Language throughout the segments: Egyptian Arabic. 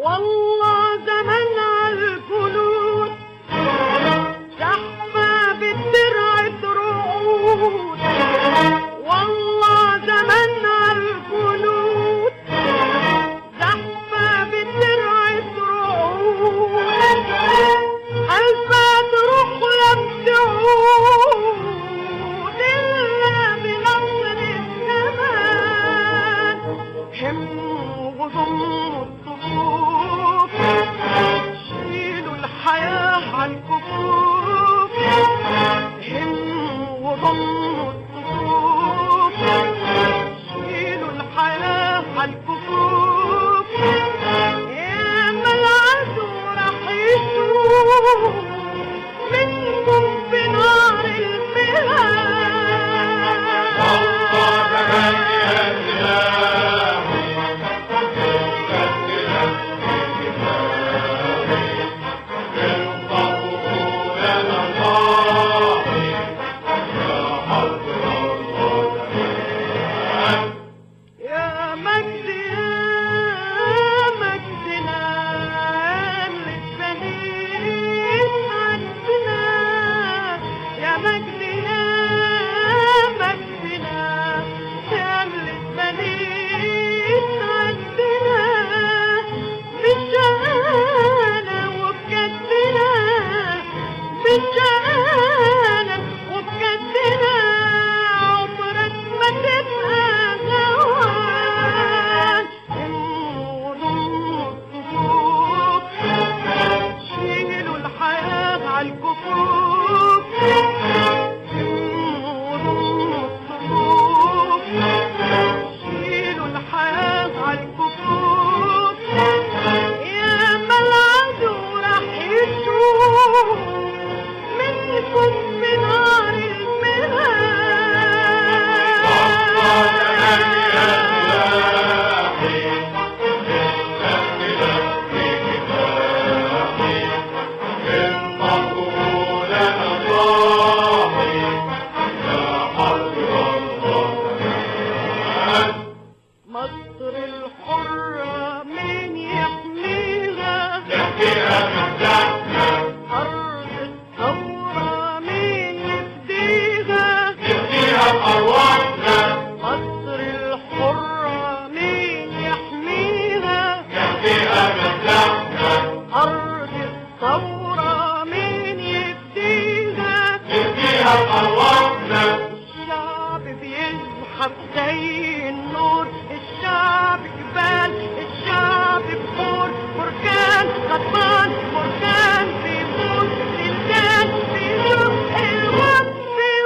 والله زمان عالجنود زحمة بالدرع رعود والله زمان عالجنود زحمة بالدرع رعود ألفة تروح لم تعود إلا بنصر الزمان هم وضم الصفوف شيلوا الحياة عالكفوف هم وضم الصفوف شيلوا الحياة عالكفوف يا ما العدو راح يشوف منكم في نار المهاد يا مجد يا مجدنا اللي اتبنيت عندنا يا مجد يا مجدنا يا اللي اتبنيت عندنا بالشقانا وبجدنا بالشقانا وبجدنا عمرك ما تبقى غوان وضم الصفوف شيلوا الحياة عالكفوف وضم الصفوف شيلوا الحياة عالكفوف يا ما العدو راح يشوف منكم في نار المهاد مصر الحرة مين يحميها أرض الثورة مين يفديها مصر الحرة مين يحميها أرض الثورة مين يفديها الشعب بيزحف زي النور الشعب جبال الشعب بحور بركان غضبان بركان بيموت زلزال بيشق الوقت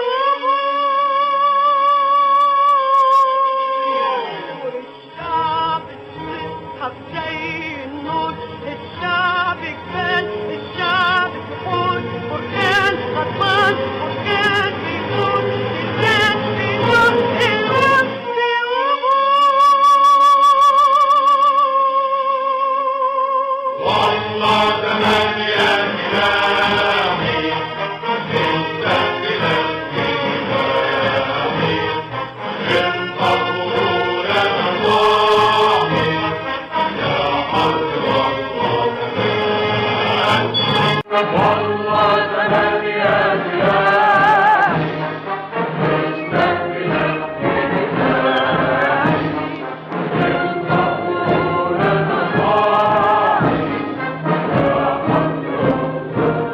ومور الشعب بيزحف زي النور الشعب جبال الشعب بحور بركان غضبان بركان بيموت زلزال بيشق الوقت ومور والله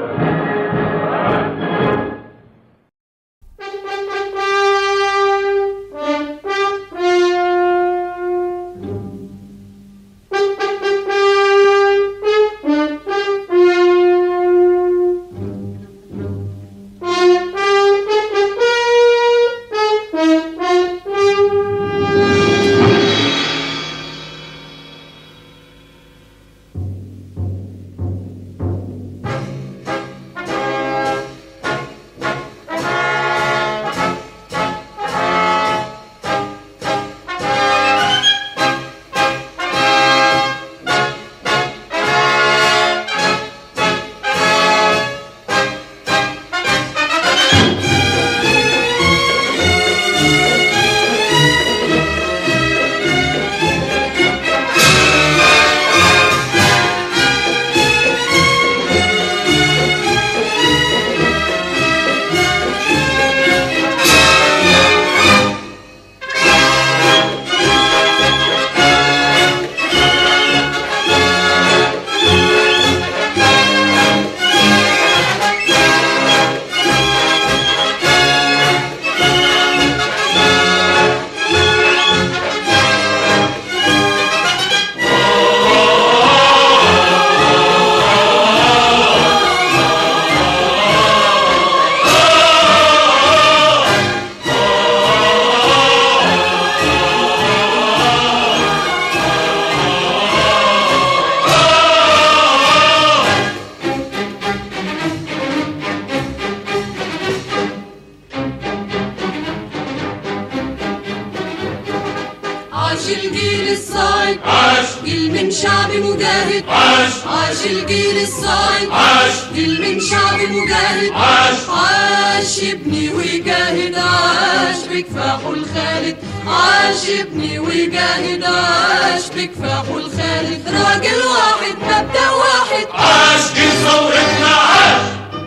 وجاهد عاش عاش الجيل الصاعد عاش جيل من شعب مجاهد عاش عاش ابني وجاهد عاش بكفاحه الخالد عاش ابني وجاهد عاش بكفاحه الخالد راجل واحد مبدأ واحد عاش جيل ثورتنا عاش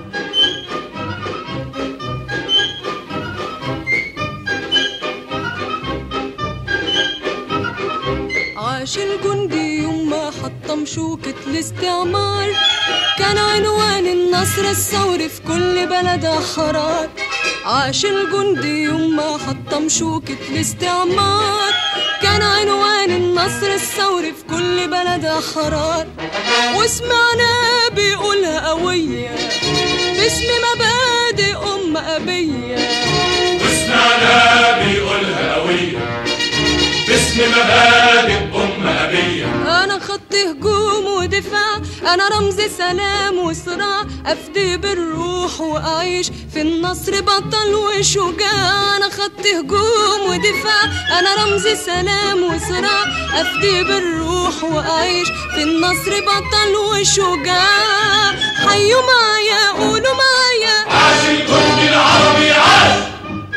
عاش الجندي يوم ما حطم شوكة الاستعمار كان عنوان النصر الثوري في كل بلد حرار عاش الجندي يوم ما حطم شوكة الاستعمار كان عنوان النصر الثوري في كل بلد حرار وسمعنا بيقولها قوية باسم مبادئ أم أبية وسمعنا بيقولها قوية باسم مبادئ أم أبية انا خط هجوم ودفاع انا رمز سلام وصراع افدي بالروح واعيش في النصر بطل وشجاع انا خط هجوم ودفاع انا رمز سلام وصراع افدي بالروح واعيش في النصر بطل وشجاع حيوا معايا قولوا معايا عاش الجندي العربي عاش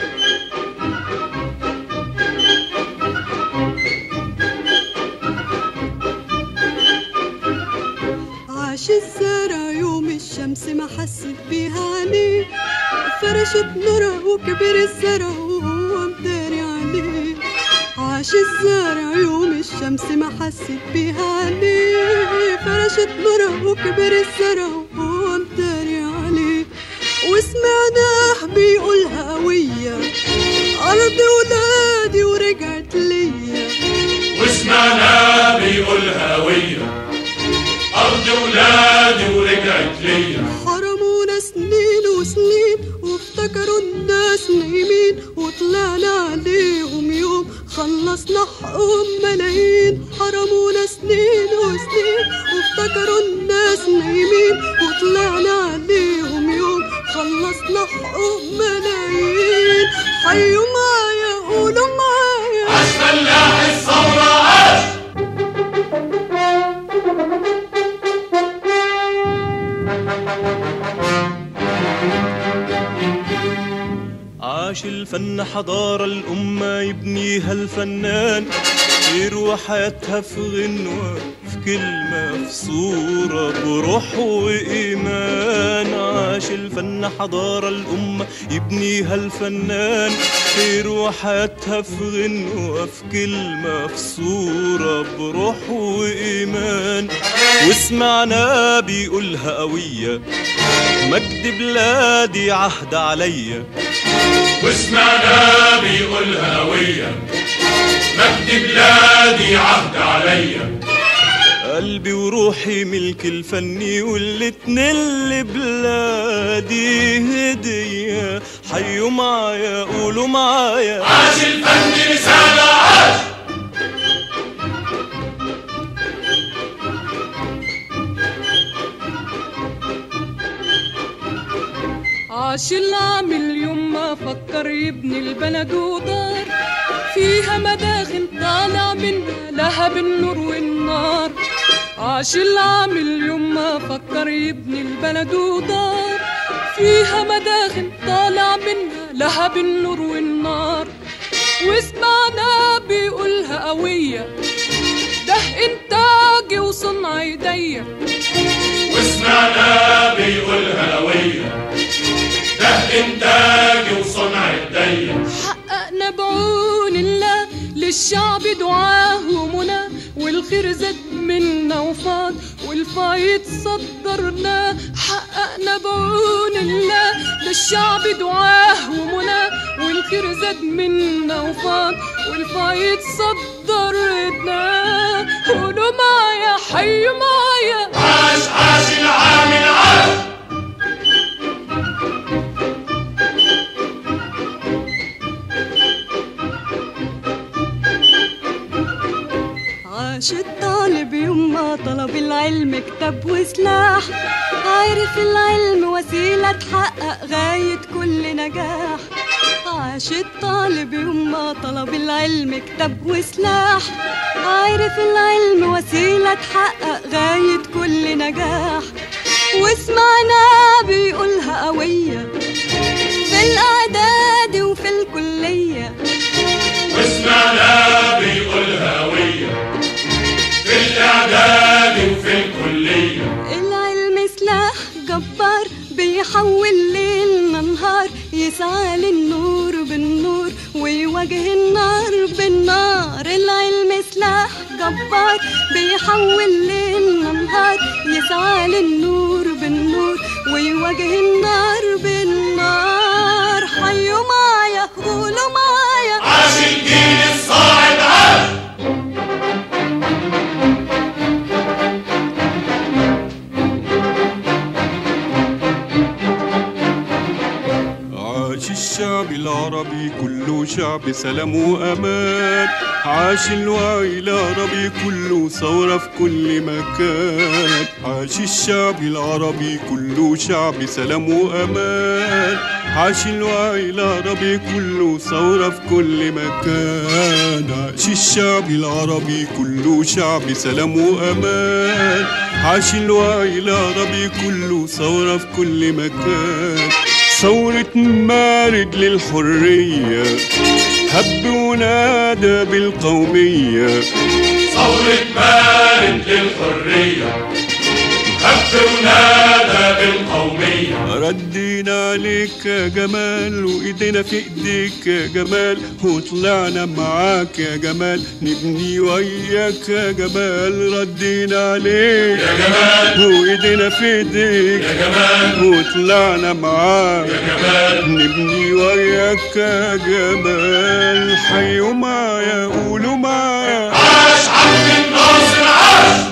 عاش الزرع يوم الشمس ما حست بيها عليه فرشت نورها وكبر الزرع وهو مداري عليه عاش الزرع يوم الشمس ما حست بيها عليه فرشت نورها وكبر الزرع وهو مداري عليه وسمعناه بيقولها قوية أرض ولادي ورجعت ليا وسمعنا بيقولها قوية أرض ولادي ورجعت ليا حرمونا سنين وسنين وافتكروا الناس نايمين وطلعنا عليهم يوم خلصنا حقهم ملايين حرمونا سنين وسنين وافتكروا الناس نايمين وطلعنا عليهم يوم خلصنا حقهم ملايين حيوا معايا قولوا معايا عاش فلاح الثورة عاش عاش الفن حضارة الأمة يبنيها الفنان يروح حياتها في غنوة في كلمة في صورة بروح وإيمان عاش الفن حضارة الأمة يبنيها الفنان يروح حياتها في غنوة في كلمة في صورة بروح وإيمان وسمعنا بيقولها قوية مجد بلادي عهد عليا وسمعنا بيقولها قوية مجد بلادي عهد عليا قلبي وروحي ملك الفني والاتنين لبلادي هدية حيوا معايا قولوا معايا عاش الفن رسالة عاش عاش العامل يوم ما فكر يبني البلد ودار فيها مداخل طالع منها لهب النور والنار عاش العامل يوم ما فكر يبني البلد ودار فيها مداخل طالع منها لهب النور والنار وسمعنا بيقولها قوية ده إنتاجي وصنع إيديا وسمعنا بيقولها قوية ده إنتاجي وصنع إيديا حققنا بعون الله للشعب دعاه ومنى والخير زاد منا وفاض والفايد صدرناه حققنا بعون الله للشعب دعاه ومنى والخير زاد منا وفاض والفايد صدرناه قولوا معايا حيوا معايا عاش عاش العامل عاش عاش الطالب يوم ما طلب العلم كتاب وسلاح عارف العلم وسيلة تحقق غاية كل نجاح عاش الطالب يوم ما طلب العلم كتاب وسلاح عارف العلم وسيلة تحقق غاية كل نجاح وسمعنا بيقولها قوية في الإعداد وفي الكلية واسمعنا بيقولها هوية في الإعداد وفي الكلية العلم سلاح جبار بيحول ليلنا نهار يسعى للنور بالنور ويواجه النار بالنار العلم سلاح جبار بيحول ليلنا نهار يسعى للنور بالنور ويواجه النار بالنار حيوا معايا قولوا معايا عاش الجيل الصاعد عاش عاش الشعب العربي كله شعب سلام وأمان عاش الوعي العربي كله ثورة في كل مكان عاش الشعب العربي كله شعب سلام وأمان عاش الوعي العربي كله ثورة في كل مكان عاش الشعب العربي كله شعب سلام وأمان عاش الوعي العربي كله ثورة في كل مكان ثورة مارد للحرية هب ونادى بالقومية ثورة مارد للحرية هب ونادى بالقومية ردينا عليك يا جمال وايدينا في ايديك يا جمال وطلعنا معاك يا جمال نبني وياك يا جمال ردينا عليك يا جمال وايدينا في ايديك يا جمال وطلعنا معاك يا جمال نبني وياك يا جمال حيوا معايا قولوا معايا عاش عبد الناصر عاش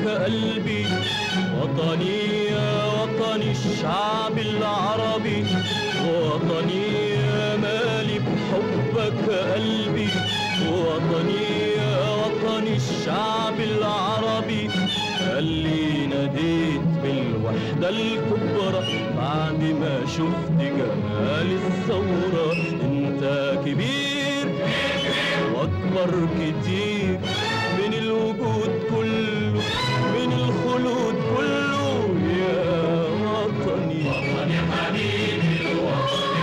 قلبي وطني يا وطني الشعب العربي وطني يا مالي بحبك قلبي وطني يا وطني الشعب العربي اللي ناديت بالوحدة الكبرى بعد ما شفت جمال الثورة انت كبير واكبر كتير من الوجود كله من الخلود كله يا وطني وطني حبيبي الوطن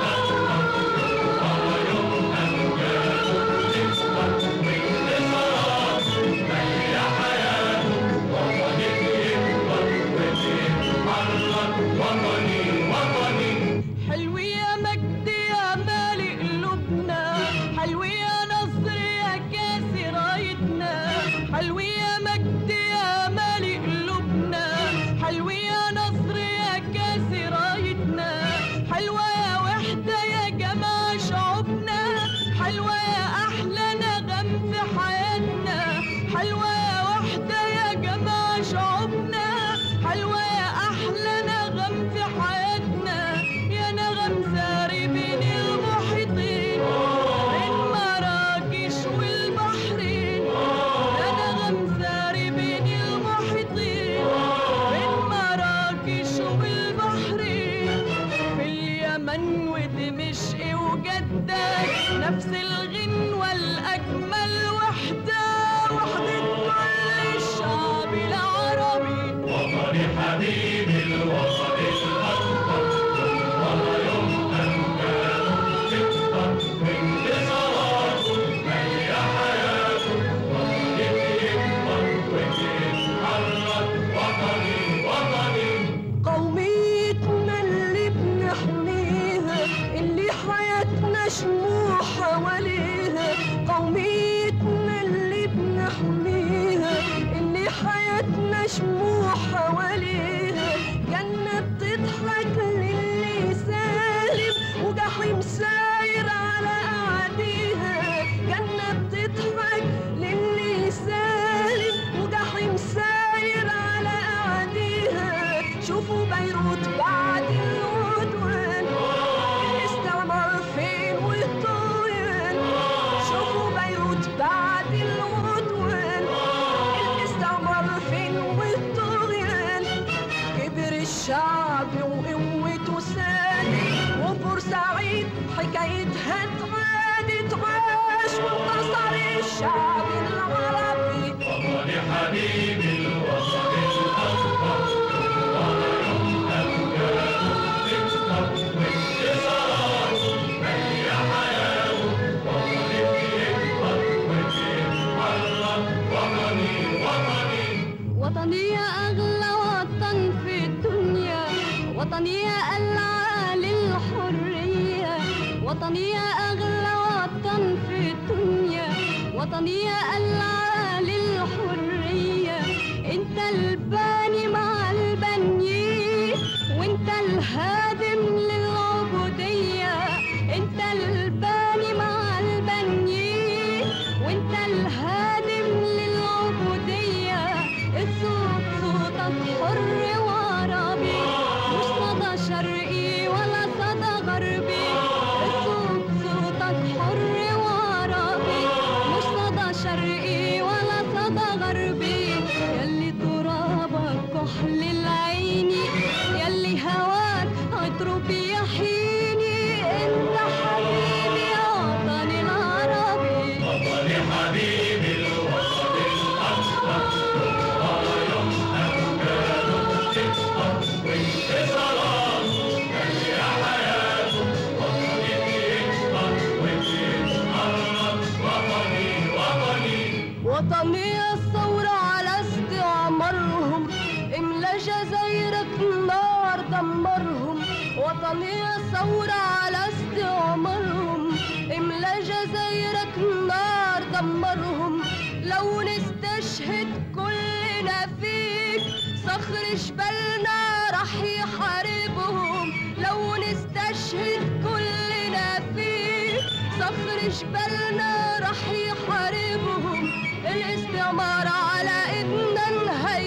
حلو يا مجد يا مالي قلوبنا حلو يا نصر يا كاسي رايتنا حلو يا مجد يا مالي قلوبنا حلو يا نصر يا كاسي رايتنا حلوة يا وحدة يا جماعة شعوبنا حلوة يا أحلى نغم في حياتنا حلوة يا وحدة يا جماعة شعوبنا حلوة يا أحلى نغم في حياتنا يا نغم ساري بين المحيطين بين مراكش والبحرين يا نغم ساري بين المحيطين بين مراكش والبحرين في اليمن ودمشق وجدة نفس الغنوة الأجمل وحدة وحدة كل الشعب العربي وطني حبيبي الوطن الأكبر والله يوم أمجاد تكبر وانتصاراته مالية حياته وطني بيكبر وبيتحرك وطني وطني قوميتنا اللي بنحميها اللي حياتنا شموع حواليها قوميتنا اللي بنحميها اللي حياتنا شموع حواليها جنة بتضحك للي سالم وجحيم ساير على أعديها جنة بتضحك للي سالم وجحيم ساير على أعديها شوفوا بيروت بعد العدوان الاستعمار فين والطغيان شوفوا بيروت بعد العدوان الاستعمار فين والطغيان كبر الشعب وقوته سادت وبورسعيد حكايتها اتعادت عاش وانتصر الشعب العربي وطني حبيبي الوطن الأكبر والله يوم أمجاد تكبر وانتصاراته مالية حياته وطني بيكبر وبيتحرك وطني وطني وطني يا أغلى وطن في الدنيا وطني يا ألعى للحرية وطني يا أغلى وطن في الدنيا وطني يا ألعى للحرية انت الباني مع البنيين وانت الهادم للعبودية انت الباني مع البنيين وانت الهادم للعبودية الصوت صوتك حر وعربي مش صدى شرقي ولا صدى غربي الصوت صوتك حر وعربي مش صدى شرقي ولا صدى غربي يلي ترابك كحل العيني يلي هواك عطره بيحيني انت حبيبي يا وطني العربي وطني حبيبي الوطن الأكبر والله يوم أمجاد تكبر وانتصاراته مالية حياته وطني بيكبر وبيتحرك وطني وطني وطني الثورة على استعمارهم املا جزايرك نار دمرهم وطني الثورة على استعمارهم املا جزايرك نار دمرهم لو نستشهد كلنا فيك صخر جبلنا رح يحاربهم لو نستشهد كلنا فيك صخر جبلنا رح يحاربهم الاستعمار على ايدنا نهي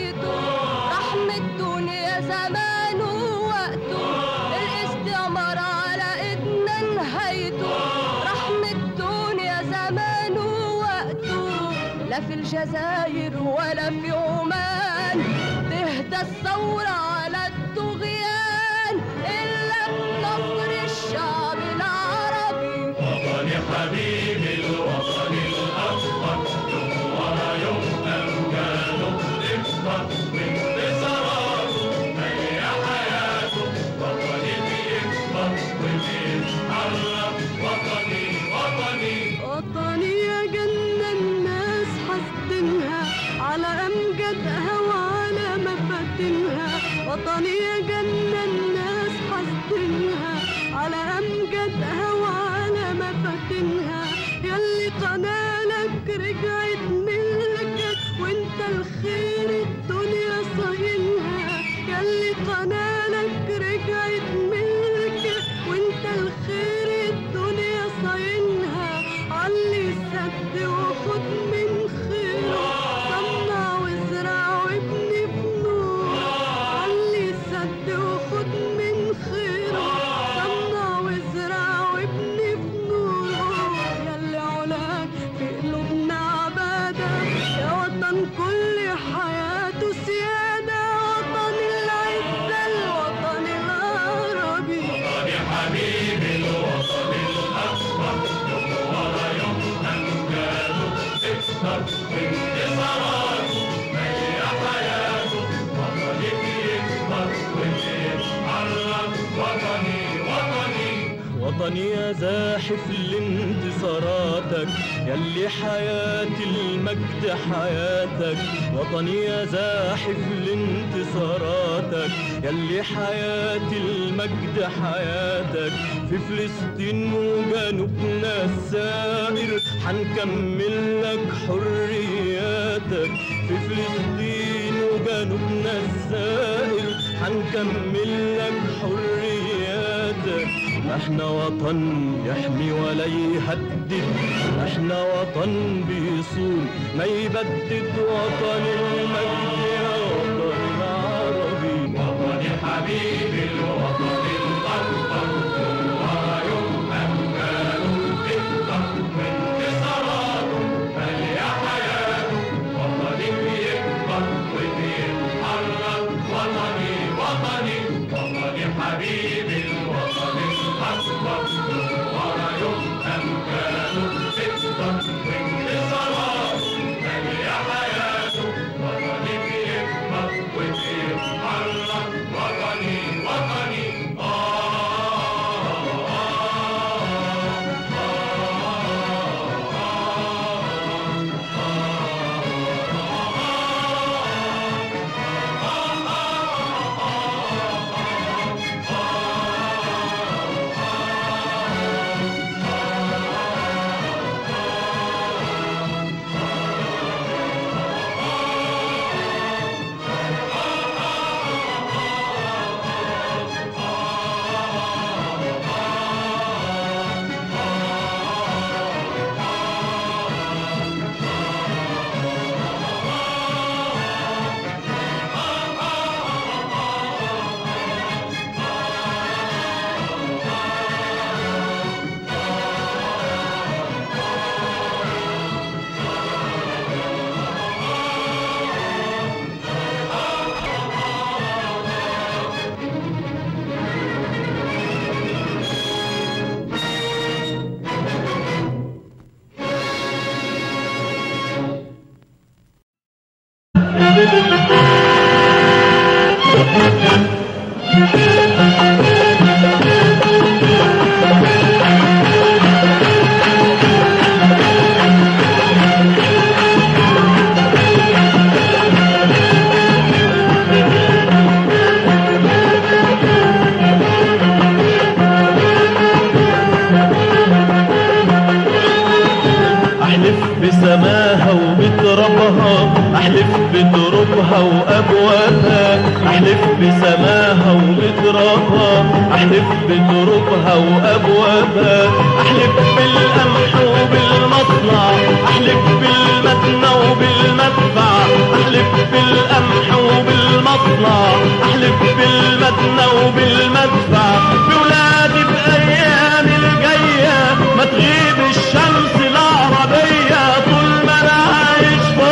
في الجزائر ولا في عمان تهدى الثورة على الطغيان إلا بنصر الشعب العربي وطني حبيبي الوطن الأكبر يوم ورا يوم أمجاده تكبر وانتصاراته مالية حياته وطني بيكبر وبيتحرك وطني وطني وطني يا جنة الناس حاسدينها على أمجادها وعلى مفاتنها وطني يا جنة الناس حاسدينها على أمجادها وعلى مفاتنها ياللي قنالك رجعت ملكك وانت الخير الدنيا صاينها ياللي قنالك رجعت ملكك وانت الخير الدنيا صاينها علي سد وخد من خيره صنع وازرع وابني بنور علي سد وخد من خيره صنع وازرع وابني بنور ياللي علاك في قلوبنا عبادة يا وطن كل حياته سيادة وطن العزة الوطن العربي وطني حبيبي الوطن الأكبر يوم ورا يوم أمجاده تكبر وانتصاراته مالية حياته وطني بيكبر وبيتحرك وطني وطني وطني يا زاحف لانتصاراتك يلي حياتي المجد حياتك وطني يا زاحف لانتصاراتك يلي حياتي المجد حياتك في فلسطين وجنوبنا السائر حنكمل لك حرياتك في فلسطين وجنوبنا السائر حنكمل لك حرياتك احنا وطن يحمي ولا يهدد احنا وطن بيصون ما يبدد وطن المجد يا وطن العربي وطني حبيبي الوطن الأكبر يوم ورا يوم أمجاده تكبر وانتصاراته مالية حياته وطني بيكبر وبيتحرك وطني وطني وطني حبيبي الوطن الأكبر يوم ورا يوم أمجاده تكبر وانتصاراته مالية حياته وطني بيكبر وبيتحرك وطني وطني احلف بسماها وبترابها احلف بترابها وابوابها احلف بسماها وبترابها احلف بترابها وابوابها احلف بالقمح وبالمصنع احلف بالمتنى وبالمدفع احلف بالقمح وبالمصنع احلف بالمتنى وبالمدفع بولادي بايام الجايه ما تغيب الشمس العربيه طول ما انا عايش في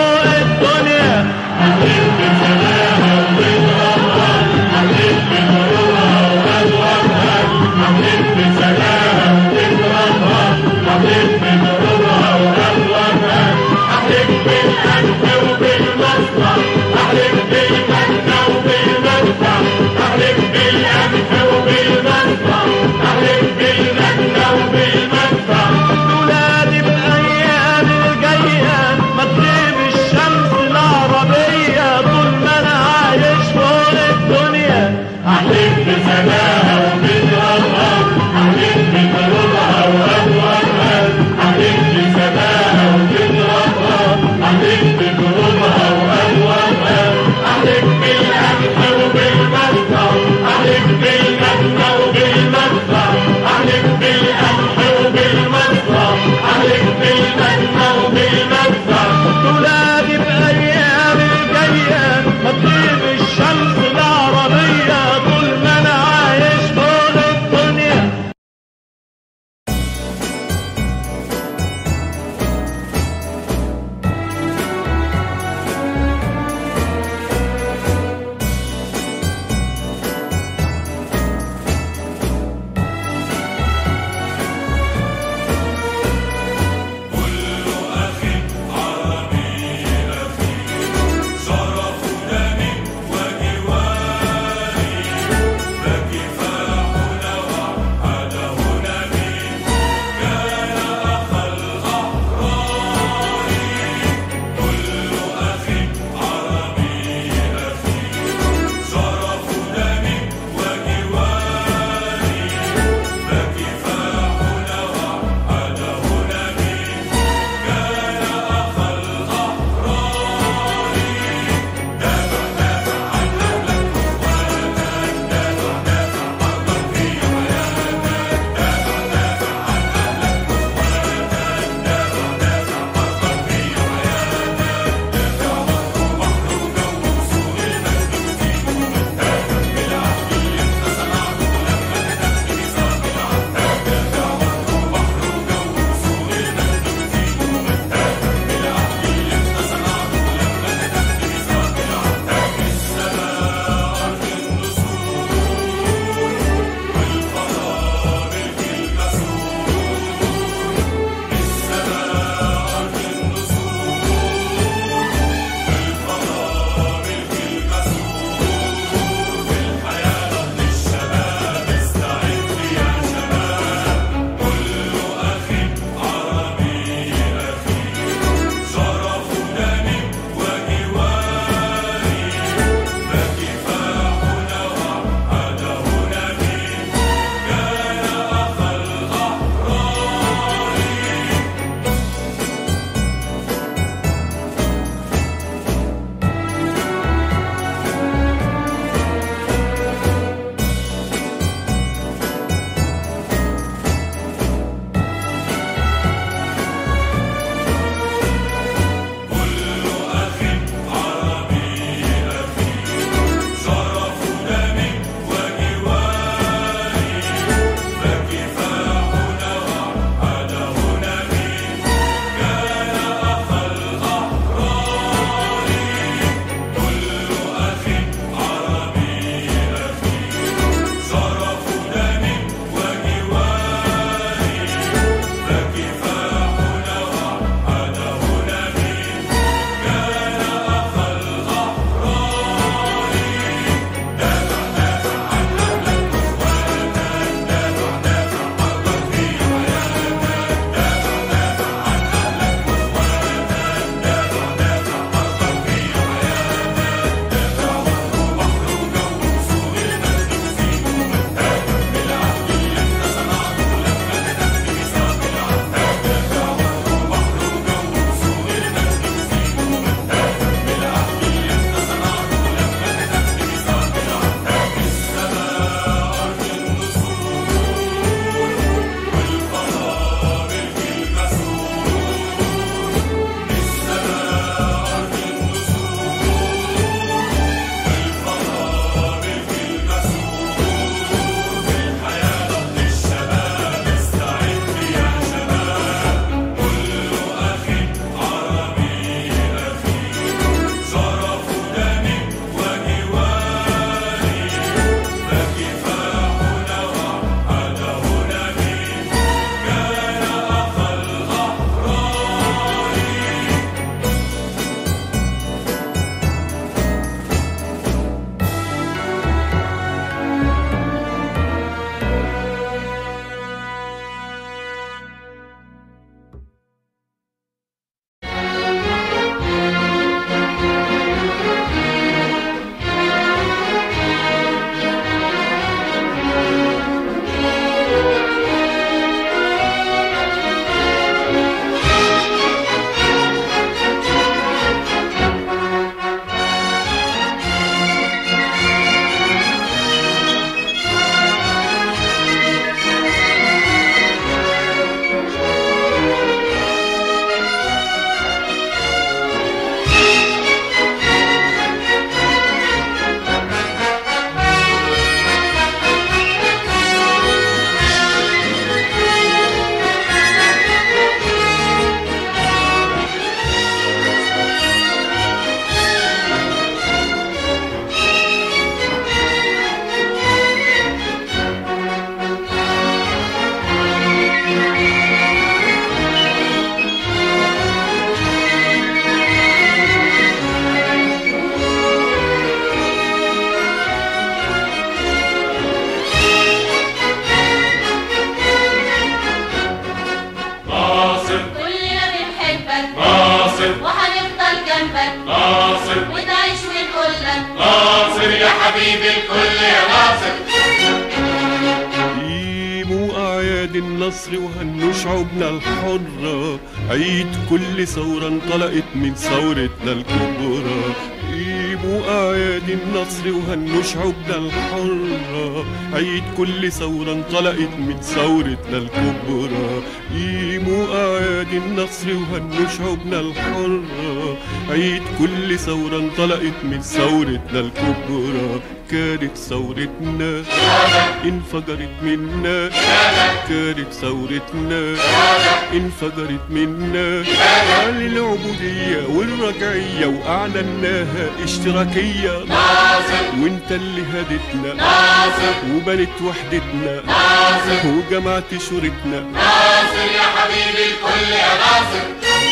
النصر وهنوا شعوبنا الحرة عيد كل ثورة انطلقت من ثورتنا الكبرى جيبوا أعياد النصر وهنوا شعوبنا الحرة عيد كل ثورة انطلقت من ثورتنا الكبرى قيموا أعياد النصر وهنوا شعوبنا الحرة عيد كل ثورة انطلقت من ثورتنا الكبرى كانت ثورتنا انفجرت منا كانت ثورتنا انفجرت منا على العبودية والرجعية وأعلناها اشتراكية وانت اللي هدتنا وبنت وحدتنا وجمعت شورتنا ناصر يا حبيبي الكل يا ناصر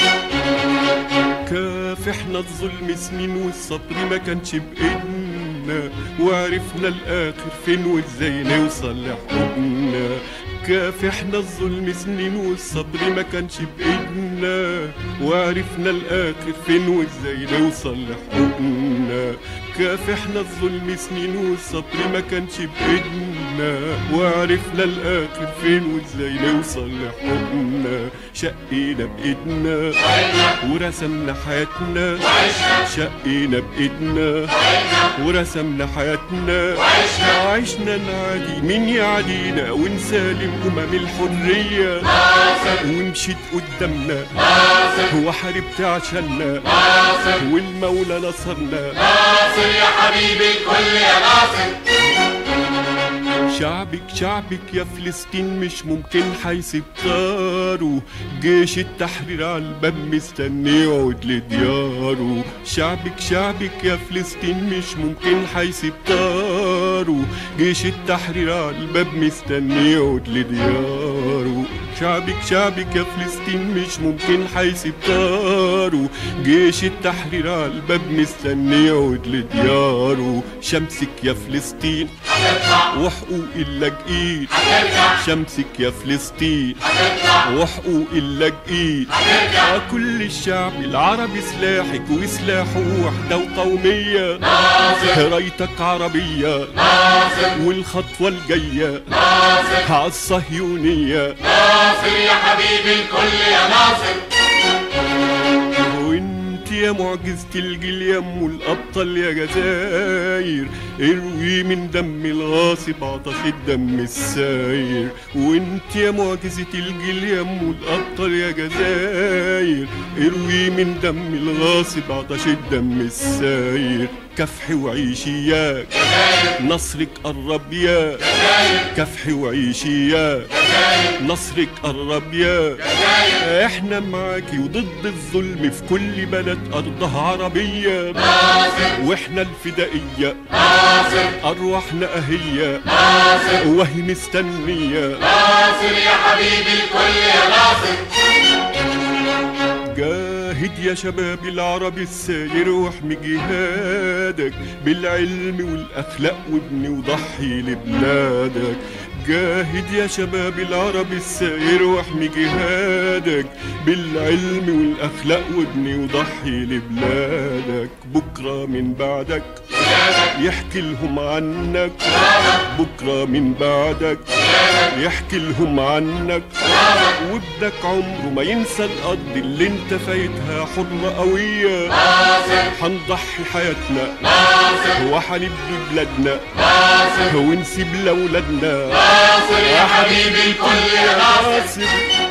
كافحنا الظلم سنين والصبر ما كانش بإيدنا وعرفنا الآخر فين وإزاي نوصل لحقوقنا كافحنا الظلم سنين والصبر ما كانش بإيدنا وعرفنا الآخر فين وإزاي نوصل لحقوقنا كافحنا الظلم سنين والصبر ما كانش بإيدنا وعرفنا الآخر فين وإزاي نوصل لحقوقنا شقينا بإيدنا ورسمنا حياتنا شقينا بإيدنا ورسمنا حياتنا عشنا نعادي مين يعادينا ونسالم أمم الحرية ومشيت قدامنا وحاربت عشاننا والمولى نصرنا ناصر يا حبيبي الكل يا ناصر شعبك شعبك يا فلسطين مش ممكن حيسيب طاره جيش التحرير على الباب مستني يعود لدياره شعبك شعبك يا فلسطين مش ممكن حيسيب طاره جيش التحرير على الباب مستني يعود لدياره شعبك شعبك يا فلسطين مش ممكن حيسيب طاره جيش التحرير على الباب مستني يعود لدياره شمسك يا فلسطين وحقوق اللاجئين شمسك يا فلسطين وحقوق اللاجئين آه كل الشعب العربي سلاحك وسلاحه وحدة وقومية رايتك عربية والخطوة الجاية عالصهيونية ناصر يا حبيبي الكل يا ناصر وانت يا معجزة الجيل يا ام الابطال يا جزاير اروي من دم الغاصب عطش الدم الساير وانت يا معجزة الجيل يا ام الابطال يا جزاير اروي من دم الغاصب عطش الدم الساير كفح وعيشي ياك نصرك قرب ياك كفح وعيشي ياك نصرك قرب ياك احنا معاكي وضد الظلم في كل بلد ارضها عربية واحنا الفدائية ارواحنا اهية وهي مستنية ناصر يا حبيبي الكل يا ناصر جاهد يا شباب العرب الساير واحمي جهادك بالعلم والاخلاق وابني وضحي لبلادك جاهد يا شباب العرب الساير واحمي جهادك بالعلم والاخلاق وابني وضحي لبلادك بكره من بعدك يحكي لهم عنك بكره من بعدك يحكي لهم عنك وابنك عمره ما ينسى الارض اللي انت فايتها حرة قوية هنضحي حياتنا وهنبني بلادنا ونسيب لاولادنا ناصر يا حبيبي الكل يا ناصر ناصر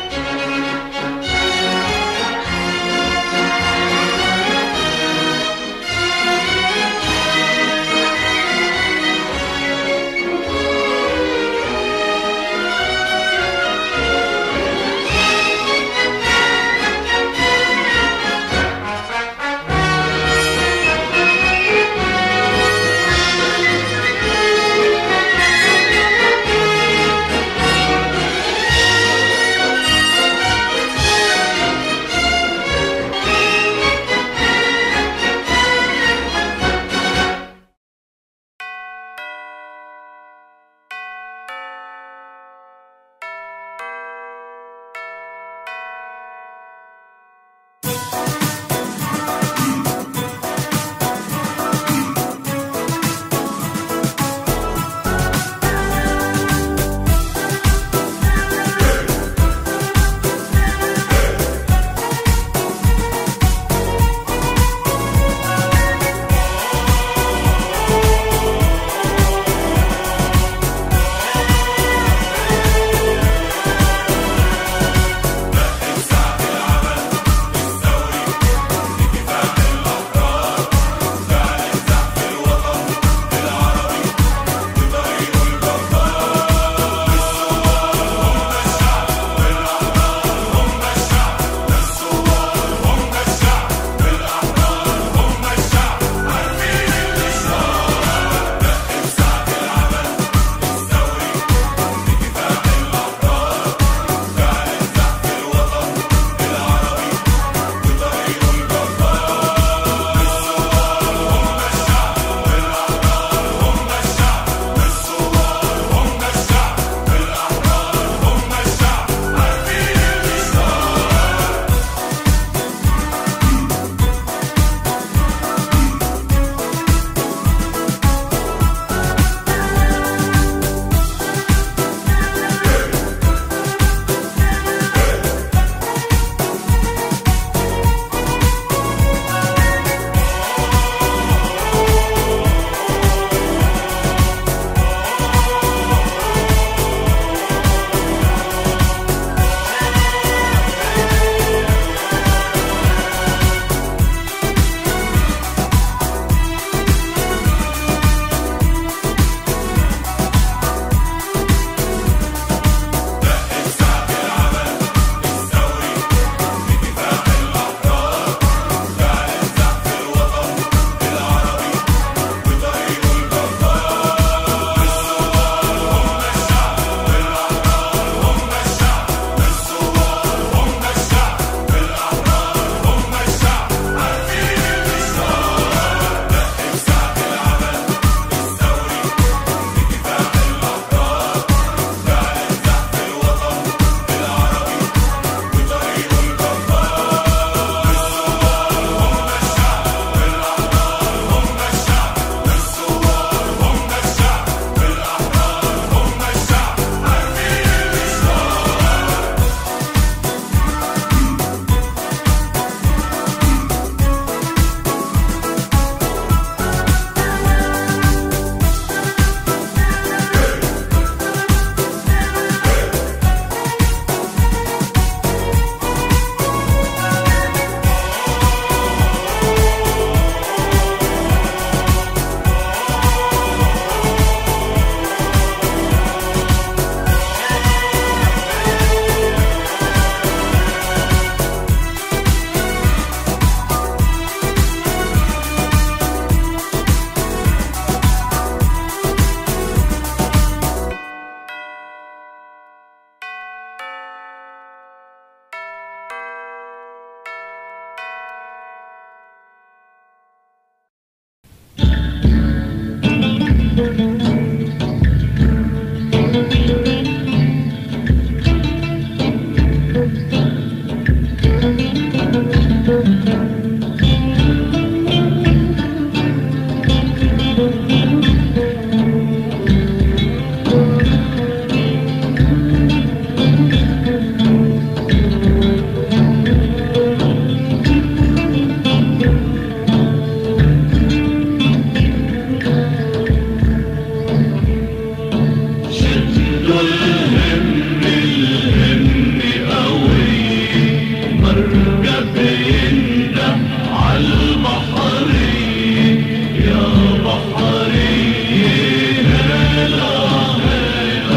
الهم الهم قوي مركب ينده عالبحري يا بحري هلا هلا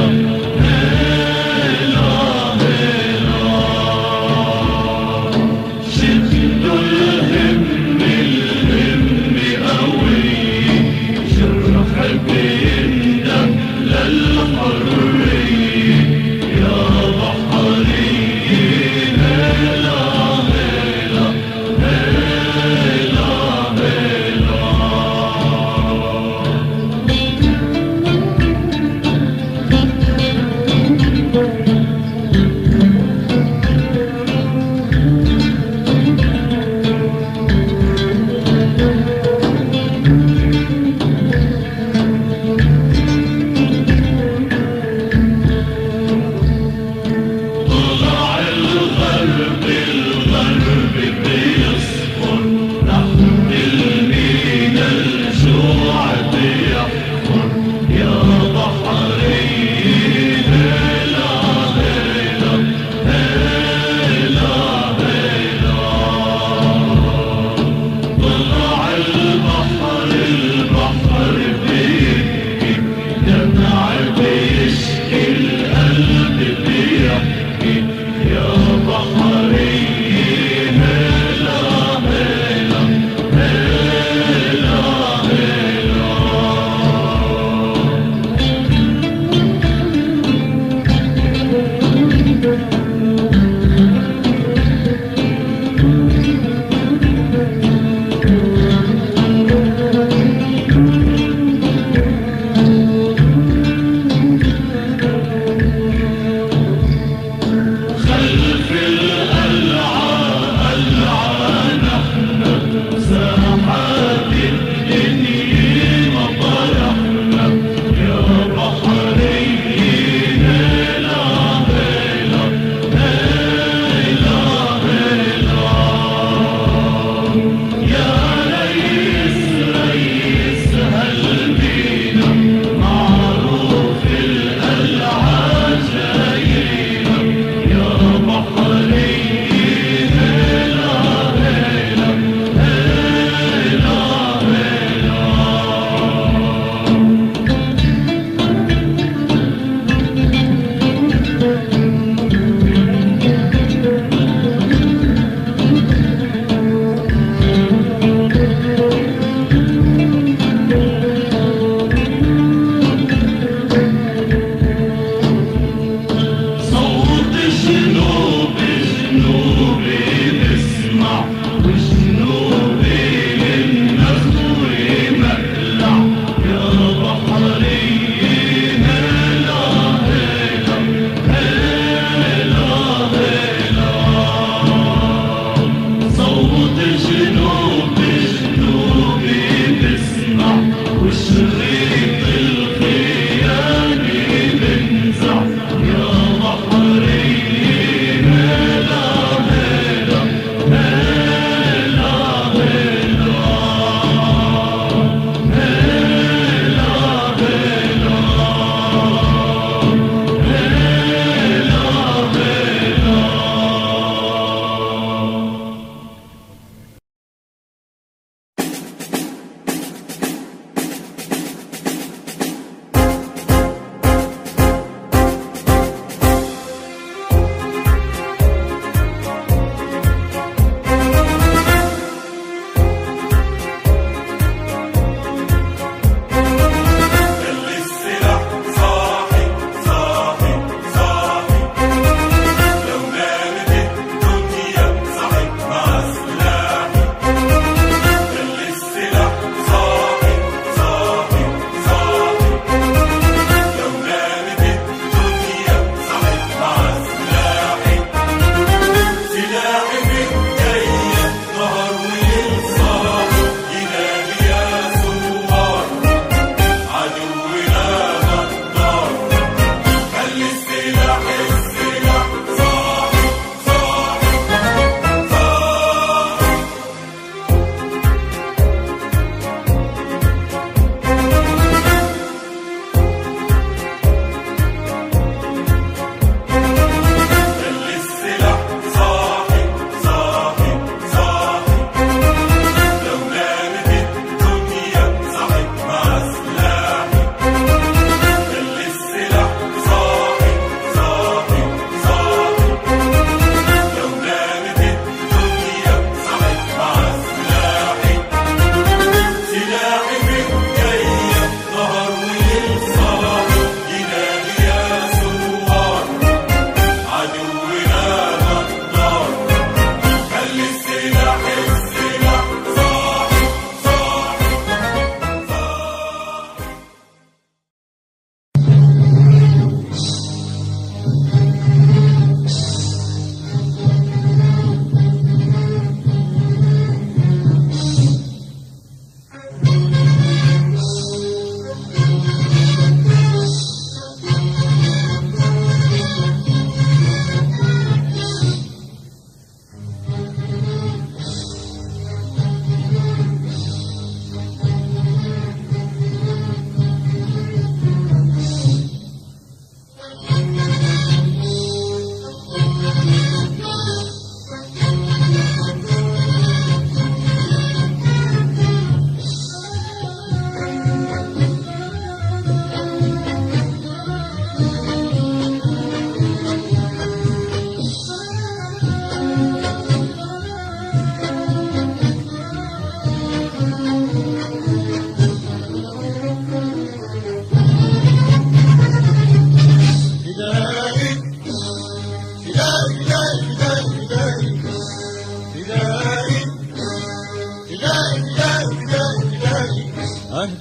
هلا هلا شدوا الهم الهم قوي جرح بينده للحرية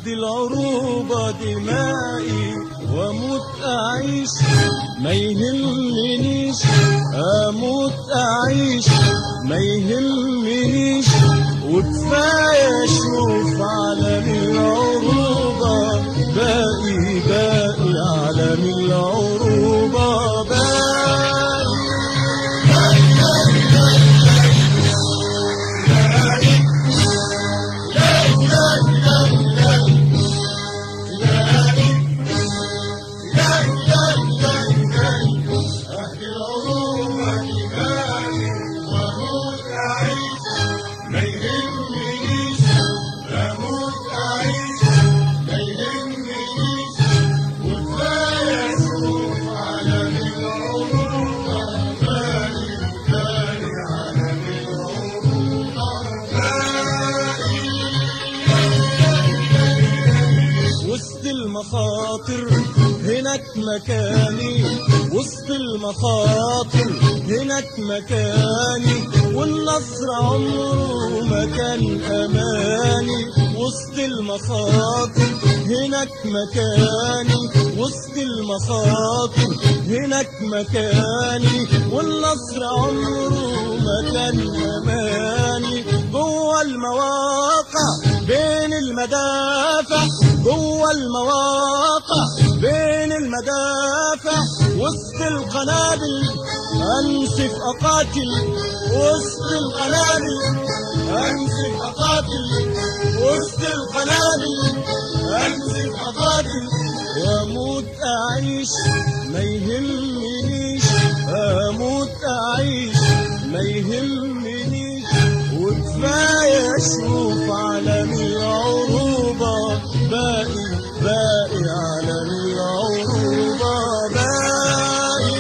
أفدي العروبة دمائي وأموت أعيش ما يهمنيش أموت أعيش ما يهمنيش وكفاية أشوف عالم العروبة باقي باقي عالم العروبة باقي وسط المخاطر هناك مكاني وسط المخاطر هناك مكاني والنصر عمره ما كان أماني وسط المخاطر هناك مكاني وسط المخاطر هناك مكاني والنصر عمره ما كان أماني جوه المواقع بين المدافع جوه المواقع بين المدافع وسط القنابل انسف اقاتل وسط القنابل انسف اقاتل وسط القنابل انسف اقاتل واموت اعيش ما يهمنيش اموت اعيش ما يهمنيش وكفايه اشوف عالم العروبه باقي باقي عالم العروبه باقي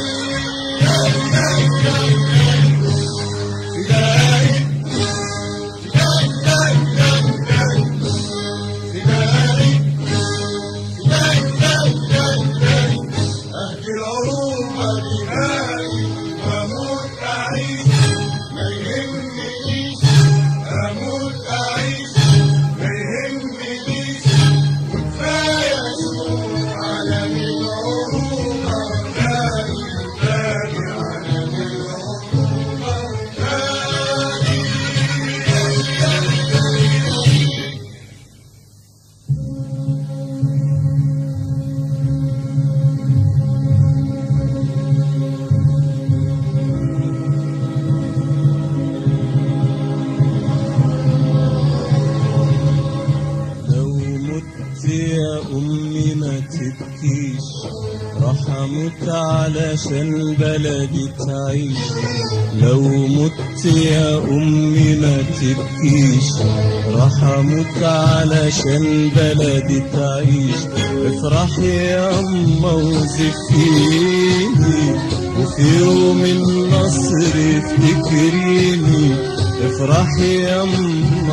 لو مت يا أمي ما تبكيش راح أموت علشان بلدي تعيش لو مت يا أمي ما تبكيش راح أموت علشان بلدي تعيش افرحي يا أما وزفيني وفي يوم النصر افتكريني افرحي يا أما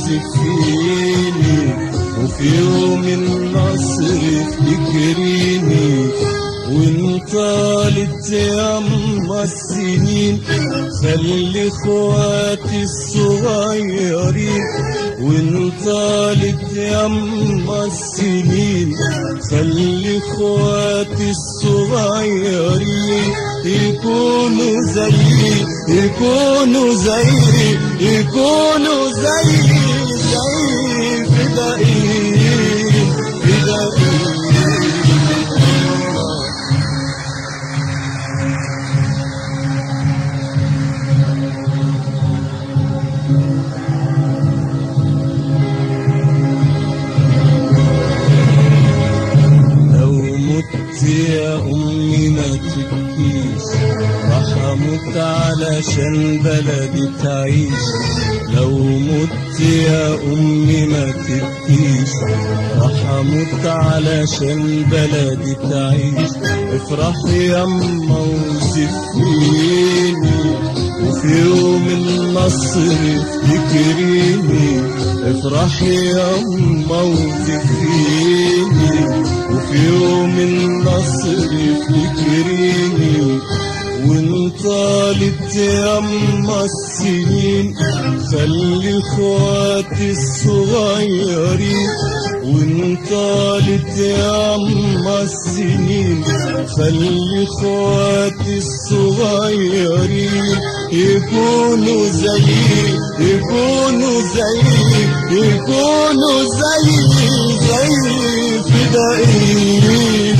وزفيني وفي يوم النصر افتكريني وان طالت ياما السنين خلي اخواتي الصغيرين وان طالت ياما السنين خلي اخواتي الصغيرين يكونوا زيي يكونوا زيي يكونوا زيي زي فدائيين فدائيين لو مت يا أمي ما تبكيش راح أموت علشان بلدي تعيش لو مت يا أمي ما تبكيش راح أموت علشان بلدي تعيش افرحي يما وزفيني وفي يوم النصر افتكريني افرحي يما وزفيني وفي يوم النصر افتكريني وان طالت يما السنين خلي اخواتي الصغيرين وان طالت ياما السنين خلي اخواتي الصغيرين يكونوا زيي يكونوا زيي يكونوا زيي زيي فدائيين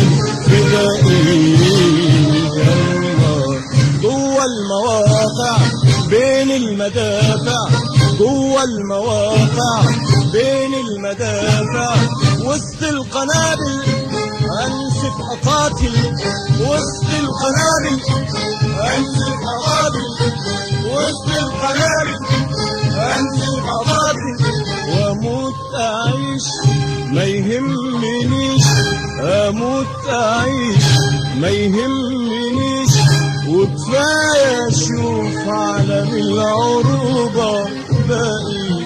فدائيين يلا جوه المواقع بين المدافع جوه المواقع بين المدافع وسط القنابل انسف اقاتل وسط القنابل انسف اقاتل وسط القنابل انسف اقاتل واموت اعيش ما يهمنيش اموت اعيش ما يهمنيش وكفايه اشوف عالم العروبه باقي